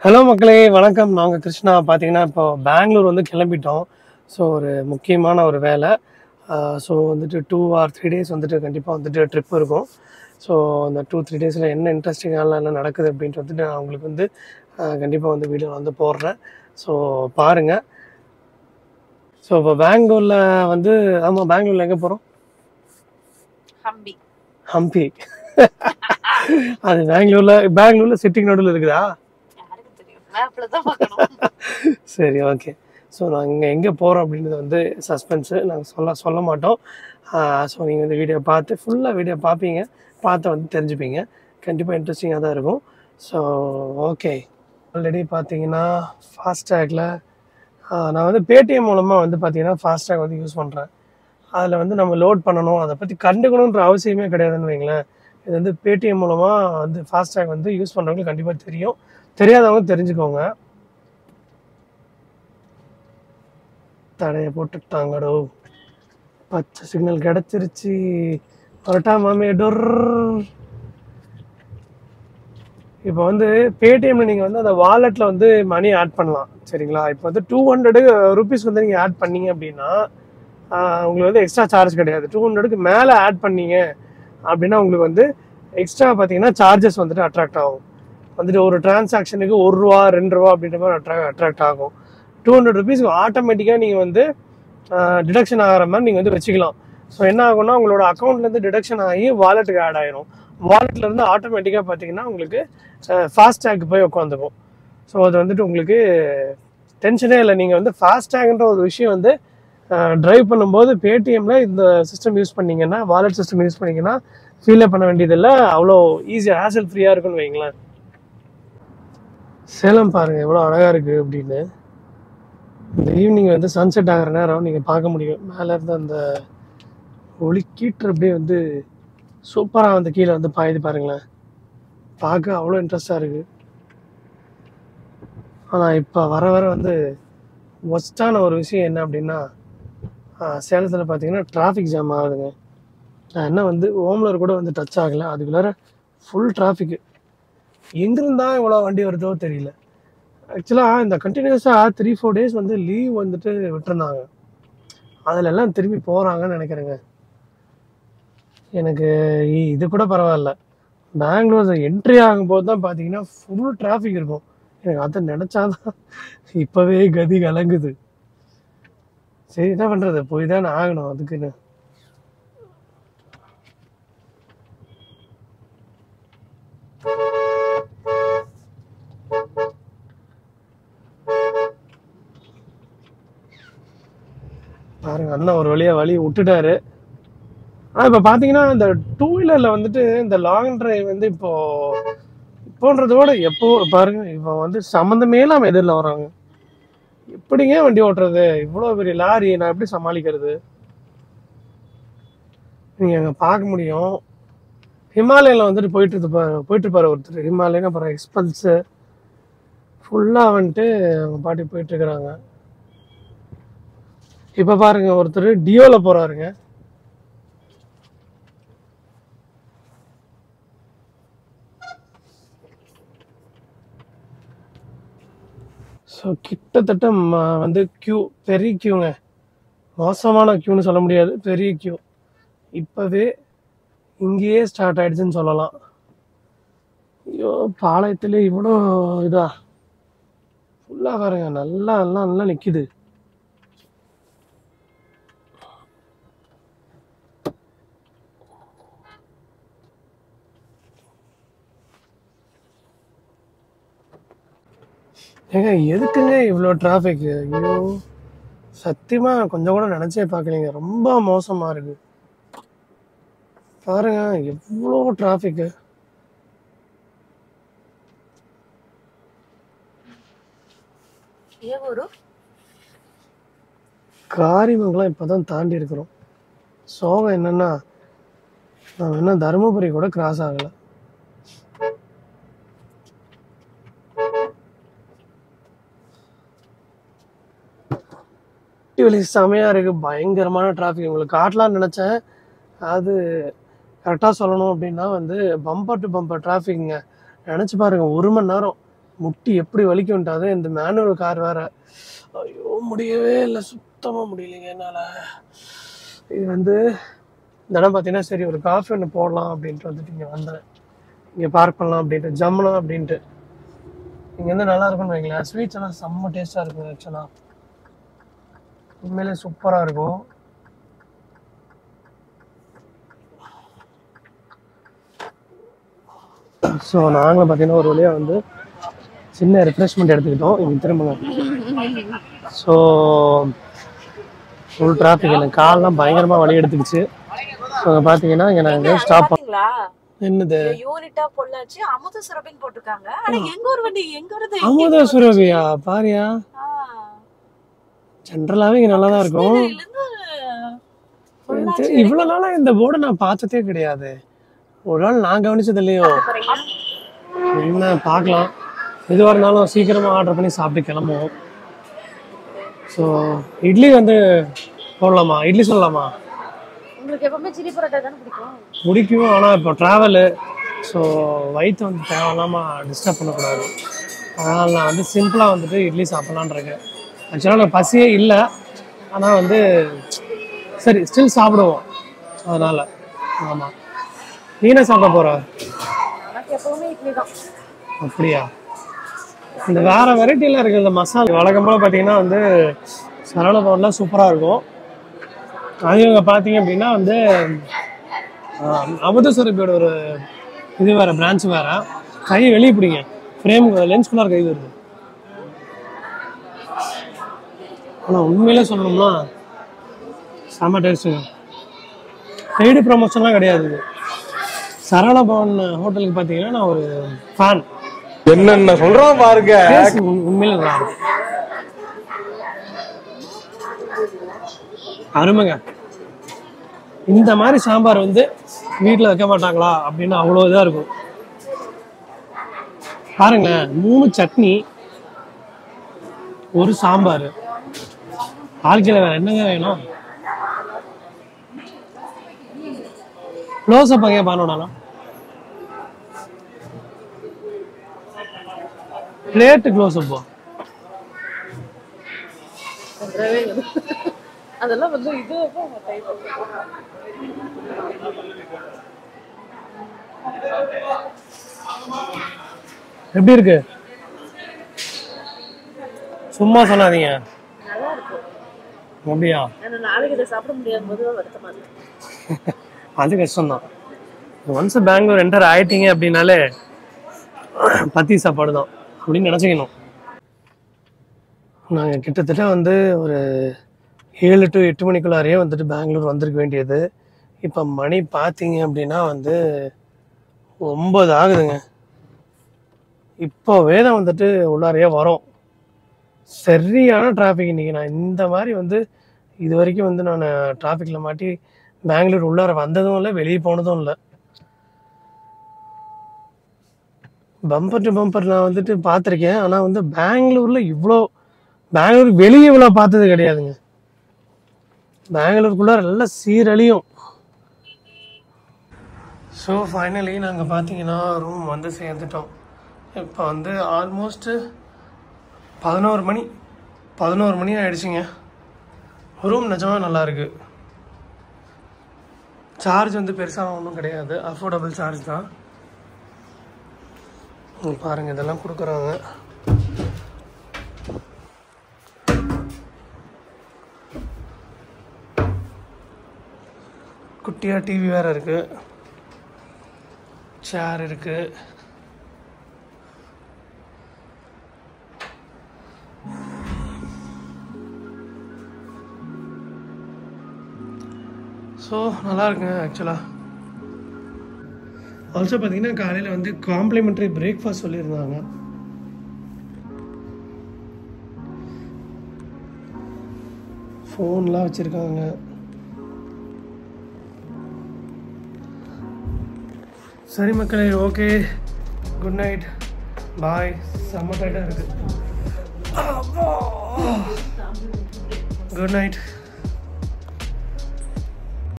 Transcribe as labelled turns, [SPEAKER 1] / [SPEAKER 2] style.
[SPEAKER 1] Hello மக்களே வணக்கம் நாங்கள் கிருஷ்ணா பார்த்தீங்கன்னா இப்போ பெங்களூர் வந்து கிளம்பிட்டோம் ஸோ ஒரு முக்கியமான ஒரு வேலை ஸோ வந்துட்டு டூ ஆர் த்ரீ டேஸ் வந்துட்டு கண்டிப்பாக வந்துட்டு ட்ரிப் இருக்கும் ஸோ அந்த டூ த்ரீ டேஸில் என்ன இன்ட்ரெஸ்டிங்கான என்ன நடக்குது அப்படின்ட்டு வந்துட்டு நான் உங்களுக்கு வந்து கண்டிப்பாக வந்து வீடியோ வந்து போடுறேன் ஸோ பாருங்கள் ஸோ இப்போ பெங்களூரில் வந்து ஆமாம் பெங்களூரில் எங்கே போகிறோம்
[SPEAKER 2] ஹம்பி
[SPEAKER 1] ஹம்பி அது பெங்களூரில் பெங்களூரில் சிட்டிங் நடுவில் இருக்குதா
[SPEAKER 2] யாருக்கு தெரியும் மேப்ல தான் பார்க்கணும்
[SPEAKER 1] சரி ஓகே ஸோ நாங்கள் எங்கே போகிறோம் அப்படின்றது வந்து சஸ்பென்ஸு நாங்கள் சொல்ல சொல்ல மாட்டோம் ஸோ நீங்கள் வந்து வீடியோ பார்த்து ஃபுல்லாக வீடியோ பார்ப்பீங்க பார்த்து வந்து தெரிஞ்சுப்பீங்க கண்டிப்பாக இன்ட்ரெஸ்டிங்காக தான் இருக்கும் ஸோ ஓகே ஆல்ரெடி பார்த்தீங்கன்னா ஃபாஸ்டேக்கில் நான் வந்து பேடிஎம் மூலமாக வந்து பார்த்தீங்கன்னா ஃபாஸ்டேக் வந்து யூஸ் பண்ணுறேன் அதில் வந்து நம்ம லோட் பண்ணணும் அதை பற்றி கண்டுக்கணுன்ற அவசியமே கிடையாதுன்னு வைங்களேன் இது வந்து பேடிஎம் மூலமாக வந்து ஃபாஸ்டேக் வந்து யூஸ் பண்ணுறவங்களுக்கு கண்டிப்பாக தெரியும் தெரியாதவங்க தெரிஞ்சுக்கோங்க தடையை போட்டுட்டாங்கடோ பச்சை சிக்னல் கிடச்சிருச்சு வரட்டா மாமே டொர் இப்போ வந்து பேடிஎம்ல நீங்கள் வந்து அந்த வாலெட்டில் வந்து மணி ஆட் பண்ணலாம் சரிங்களா இப்போ வந்து டூ ஹண்ட்ரடு ருபீஸ் வந்து நீங்கள் ஆட் பண்ணீங்க அப்படின்னா ஆஹ், உங்களுக்கு வந்து எக்ஸ்ட்ரா சார்ஜ் கிடையாது டூ ஹண்ட்ரடுக்கு மேலே ஆட் பண்ணீங்க அப்படின்னா உங்களுக்கு வந்து எக்ஸ்ட்ரா பார்த்தீங்கன்னா சார்ஜஸ் வந்துட்டு அட்ராக்ட் ஆகும் வந்துட்டு ஒரு டிரான்சாக்ஷனுக்கு ஒரு ரூபா ரெண்டு ரூபா அப்படின்ற மாதிரி அட்ராக்ட் அட்ராக்ட் ஆகும் டூ ஹண்ட்ரட் ருபீஸ்க்கு ஆட்டோமேட்டிக்காக நீங்கள் வந்து டிடக்ஷன் ஆகிற மாதிரி நீங்கள் வந்து வச்சுக்கலாம் ஸோ என்ன ஆகும்னா உங்களோட அக்கௌண்ட்லேருந்து டிடக்ஷன் ஆகி வாலெட்டுக்கு ஆட் ஆயிரும் வாலெட்லேருந்து ஆட்டோமேட்டிக்காக பார்த்தீங்கன்னா உங்களுக்கு ஃபாஸ்டேக் போய் உட்காந்துக்கும் ஸோ அது வந்துட்டு உங்களுக்கு டென்ஷனே இல்லை நீங்கள் வந்து ஃபாஸ்டேக்ன்ற ஒரு விஷயம் வந்து ட்ரைவ் பண்ணும்போது பேடிஎம்ல இந்த சிஸ்டம் யூஸ் பண்ணீங்கன்னா வாலெட் சிஸ்டம் யூஸ் பண்ணீங்கன்னா ஃபீல் பண்ண வேண்டியதில்லை அவ்வளோ ஈஸியாக ஹேசல் ஃப்ரீயாக இருக்குன்னு வைங்களேன் சேலம் பாருங்க எவ்வளோ அழகா இருக்கு அப்படின்னு இந்த ஈவினிங் வந்து சன்செட் ஆகிற நேரம் நீங்கள் பார்க்க முடியும் மேலே இருந்து அந்த ஒளி கீற்று அப்படியே வந்து சூப்பராக வந்து கீழே வந்து பாயுது பாருங்களேன் பார்க்க அவ்வளோ இன்ட்ரெஸ்டாக இருக்கு ஆனால் இப்போ வர வர வந்து ஒஸ்டான ஒரு விஷயம் என்ன அப்படின்னா சேலத்தில் பார்த்தீங்கன்னா டிராஃபிக் ஜாம் ஆகுதுங்க நான் என்ன வந்து ஓம்லர் கூட வந்து டச் ஆகலை அதுக்குள்ளார ஃபுல் டிராஃபிக்கு எங்கிருந்தா இவ்வளோ வண்டி வருதோ தெரியல ஆக்சுவலாக இந்த கண்டினியூஸாக த்ரீ ஃபோர் டேஸ் வந்து லீவ் வந்துட்டு விட்டுருந்தாங்க அதில் எல்லாம் திரும்பி போகிறாங்கன்னு நினைக்கிறேங்க எனக்கு இ- இது கூட பரவாயில்ல பெங்களூர் என்ட்ரி ஆகும்போது தான் பார்த்தீங்கன்னா ஃபுல் டிராஃபிக் இருக்கும் எனக்கு அதை நினச்சாதான் இப்போவே கதி கலங்குது சரி என்ன பண்ணுறது போய் தானே ஆகணும் அதுக்குன்னு பாருங்க அண்ணன் ஒரு வழியா வழி விட்டுட்டாரு ஆனா இப்ப பாத்தீங்கன்னா இந்த டூ வீலர்ல வந்துட்டு இந்த லாங் டிரைவ் வந்து இப்போ இப்போன்றத விட எப்போ பாருங்க இப்போ வந்து சம்மந்தமே இல்லாம எதிரில் வராங்க எப்படிங்க வண்டி ஓட்டுறது இவ்வளோ பெரிய லாரி நான் எப்படி சமாளிக்கிறது நீங்க அங்க பார்க்க முடியும் ஹிமாலயில வந்துட்டு போயிட்டு இருக்கு பாரு போயிட்டு இருப்பாரு ஒருத்தர் ஹிமாலயன் அப்புறம் எக்ஸ்பல்ஸ் ஃபுல்லா வந்துட்டு அவங்க பாட்டி போயிட்டு இருக்கிறாங்க இப்ப பாருங்க ஒருத்தர் டியோல போறாருங்க ஸோ கிட்டத்தட்ட ம- வந்து கியூ பெரிய கியூங்க மோசமான கியூன்னு சொல்ல முடியாது பெரிய கியூ இப்பவே இங்கேயே ஸ்டார்ட் ஆயிடுச்சுன்னு சொல்லலாம் ஐயோ பாளையத்திலே இவ்வளோ இதா ஃபுல்லாக பாருங்க நல்லா நல்லா நல்லா நிற்கிது ஏங்க எதுக்குங்க இவ்வளோ டிராஃபிக் ஐயோ சத்தியமா கொஞ்சம் கூட நினைச்சே பார்க்கலீங்க ரொம்ப மோசமா இருக்கு பாருங்க எவ்வளோ டிராஃபிக்கு
[SPEAKER 2] ఏ ఊరు
[SPEAKER 1] காரிமங்கலம் இப்பதான் தாண்டி இருக்கிறோம் சோகம் என்னன்னா நான் இன்னும் தருமபுரி கூட கிராஸ் ஆகல வழி செமையா இருக்கு பயங்கரமான டிராஃபிக் உங்களுக்கு காட்டலாம்னு நினைச்சேன் அது கரெக்டாக சொல்லணும் அப்படின்னா வந்து பம்பர் டு பம்பர் டிராஃபிக்ங்க நினச்சி பாருங்க ஒரு மணி நேரம் முட்டி எப்படி வலிக்கும்ட்டு அதுவும் இந்த மேனுவல் கார் வேற ஐயோ முடியவே இல்லை சுத்தமாக முடியலைங்க என்னால் இது வந்து இந்த இடம் பார்த்தீங்கன்னா சரி ஒரு காஃபி ஒன்று போடலாம் அப்படின்ட்டு வந்துட்டு இங்கே வந்தேன் இங்கே பார்க் பண்ணலாம் அப்படின்ட்டு ஜம்முலாம் அப்படின்ட்டு இங்கே வந்து நல்லா இருக்கும்னு வைங்களேன் ஸ்வீட்ஸ் எல்லாம் செம்ம டேஸ்ட்டாக இருக்கும் ஆக்சுவலாக உண்மையிலே சூப்பராக இருக்கும் ஸோ நாங்களும் பார்த்தீங்கன்னா ஒரு வழியாக வந்து சின்ன ரிஃப்ரெஷ்மெண்ட் எடுத்துக்கிட்டோம் இங்கே திரும்புங்க ஸோ ஃபுல் டிராஃபிக் எனக்கு கால்லாம் பயங்கரமாக வழி எடுத்துக்கிச்சு ஸோ பார்த்தீங்கன்னா இங்கே நாங்கள் ஸ்டாப்
[SPEAKER 2] பாத்தீங்களா
[SPEAKER 1] என்னது
[SPEAKER 2] யூனிட்டா பொள்ளாச்சி அமுத சுரபின்னு போட்டிருக்காங்க ஆனா எங்க ஒரு வண்டி எங்க வருது
[SPEAKER 1] அமுத சுரபியா பாரியா ஜென்ரலாகவே இங்கே நல்லா தான் இருக்கும் எனக்கு தெரி- இவ்வளவு நாளா இந்த போர்டை நான் பார்த்ததே கிடையாது ஒரு நாள் நான் கவனிச்சது இல்லையோ என்ன பார்க்கலாம் எதுவாக இருந்தாலும் சீக்கிரமா ஆர்டர் பண்ணி சாப்பிட்டு கிளம்புவோம் ஸோ இட்லி வந்து போடலாமா இட்லி சொல்லலாமா
[SPEAKER 2] உங்களுக்கு எப்பவுமே சில்லி பரோட்டா தானே பிடிக்கும்
[SPEAKER 1] பிடிக்கும் ஆனால் இப்போ ட்ராவலு ஸோ வயிற்று வந்து தேவையில்லாமல் டிஸ்டர்ப் பண்ணக்கூடாது அதனால் நான் வந்து சிம்பிளாக வந்துட்டு இட்லி சாப்பிட்லான்னு இருக்கேன் ஆக்சுவலாக எனக்கு பசியே இல்லை ஆனால் வந்து சரி ஸ்டில் சாப்பிடுவோம் அதனால் ஆமாம் நீ என்ன சாப்பிட போகிற
[SPEAKER 2] எனக்கு எப்பவுமே இட்லி தான்
[SPEAKER 1] அப்படியா இந்த வேற வெரைட்டிலாம் இருக்குது இந்த மசாலா வழக்கம் போல் பார்த்தீங்கன்னா வந்து சரவண பவனில் சூப்பராக இருக்கும் அது இவங்க பார்த்தீங்க அப்படின்னா வந்து ஆஹ், அமுதசுரபியோட ஒரு இது வேற பிரான்ச் வேற கை வெளியே பிடிங்க ஃப்ரேம் லென்ஸ்குள்ளார கை வருது ஆனால் உண்மையிலே சொல்லணும்னா செம்ம டேஸ்ட்டுங்க பெய்டு ப்ரமோஷன்லாம் கிடையாது இது சரவண பவன் ஹோட்டலுக்கு பார்த்தீங்கன்னா நான் ஒரு ஃபேன்
[SPEAKER 3] என்னென்ன சொல்றான் பாருங்க
[SPEAKER 1] டேஸ்ட் உண்மையில நல்லா இருக்கும் அருமைங்க இந்த மாதிரி சாம்பார் வந்து வீட்டில் வைக்க மாட்டாங்களா அப்படின்னு அவ்வளோ இதாக இருக்கும் பாருங்களேன் மூணு சட்னி ஒரு சாம்பார் வாழ்க்கையில் வேற என்னங்க வேணும் க்ளோஸ் அப் அங்கே பண்ணணும் பிளேட்டு க்ளோஸ் அப்போ
[SPEAKER 2] அதெல்லாம் வந்து இது type.
[SPEAKER 1] எப்படி இருக்கு சும்மா சொல்லாதீங்க
[SPEAKER 2] நல்லா இருக்கும்
[SPEAKER 1] அப்படியா
[SPEAKER 2] ஆனா நாளைக்கு இதை சாப்பிட முடியாத போது வருத்தமா இருக்கு
[SPEAKER 1] அது கஷ்டம்தான் ஒன்ஸ் பெங்களூர் என்டர் ஆயிட்டீங்க அப்படின்னாலே பத்தி சாப்பாடு தான் அப்படின்னு நினச்சிக்கணும் நாங்கள் கிட்டத்தட்ட வந்து ஒரு ஏழு டு எட்டு மணிக்குள்ளாரையே வந்துட்டு பெங்களூர் வந்திருக்க வேண்டியது இப்போ மணி பார்த்தீங்க அப்படின்னா வந்து ஒம்பது ஆகுதுங்க இப்போவே தான் வந்துட்டு உள்ளாரையே வரோம் சரியான டிராஃபிக் இன்றைக்கி நான் இந்த மாதிரி வந்து இது வரைக்கும் வந்து நான் டிராஃபிக்கில் மாட்டி பெங்களூர் உள்ளார வந்ததும் இல்லை வெளியே போனதும் இல்லை பம்பர் டு பம்பர் நான் வந்துட்டு பார்த்துருக்கேன் ஆனால் வந்து பெங்களூரில் இவ்வளோ பெங்களூர் வெளியே இவ்வளோ பார்த்தது கிடையாதுங்க பெங்களூருக்குள்ளார நல்லா சீரழியும் ஸோ ஃபைனலி நாங்கள் பார்த்தீங்கன்னா ரூம் வந்து சேர்ந்துட்டோம் இப்போ வந்து ஆல்மோஸ்ட்டு பதினோரு மணி பதினோரு மணி ஆயிடுச்சுங்க ரூம் நிஜமாக நல்லா இருக்கு சார்ஜ் வந்து பெருசாக ஒன்றும் கிடையாது அஃபோர்டபுள் சார்ஜ் தான் இங்க பாருங்க இதெல்லாம் கொடுக்குறாங்க குட்டியாக டிவி வேற இருக்கு சேர் இருக்கு ஸோ நல்லா இருக்குங்க ஆக்சுவலாக ஆல்சோ பார்த்தீங்கன்னா காலையில் வந்து காம்ப்ளிமெண்ட்ரி பிரேக்ஃபாஸ்ட் சொல்லியிருந்தாங்க ஃபோன்லாம் வச்சுருக்காங்க சரி மக்களே ஓகே குட் நைட் பாய் செம்ம டைட்டாக இருக்குது குட் நைட்